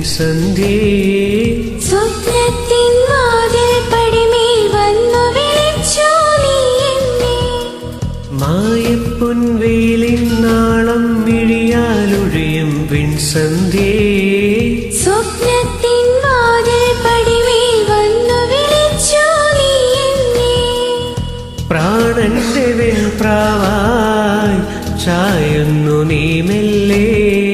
വിൺസന്ധ്യേ സ്വപ്നത്തിൻ വാതിൽ പടിമേൽ വന്നു വിളിച്ചു നീ എന്നെ മായപ്പൊൻവെയിലിൻ നാളം മിഴിയാലൊഴിയും വിൺസന്ധ്യേ സ്വപ്നത്തിൻ വാതിൽ പടിമേൽ വന്നു വിളിച്ചു നീ എന്നെ പ്രാണന്റെ വെൺപ്രാവായി ചായുന്നു നീ മെല്ലെ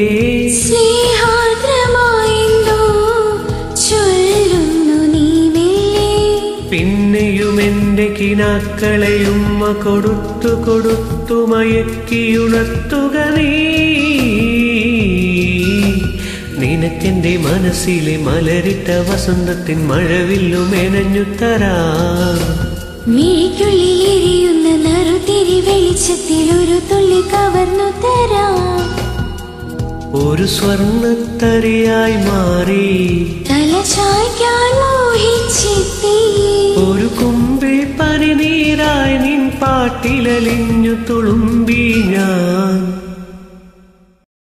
സ്നേഹാർദ്രമായെന്തോ ചൊല്ലുന്നു നീ മെല്ലെ പിന്നെയും എന്റെ കിനാക്കളെ ഉമ്മ കൊടുത്തു കൊടുത്തു മയക്കിയുണർത്തുക നീ നിനക്കെന്റെ മനസ്സിലെ മലരിട്ട വസന്തത്തിൻ മഴവില്ലു മെനഞ്ഞു തരാം മിഴിക്കുള്ളിൽ എരിയുന്ന നറുതിരി വെളിച്ചത്തിൽ ഒരു തുള്ളി കവർന്നു തരാം ഒരു സ്വർണത്തരിയായി മാറി തല ചായ്ക്കാൻ മോഹിച്ചെത്തി ഒരു കുമ്പിൾ പനിനീരായി നിൻ പാട്ടിലലിഞ്ഞു തുളുമ്പി ഞാൻ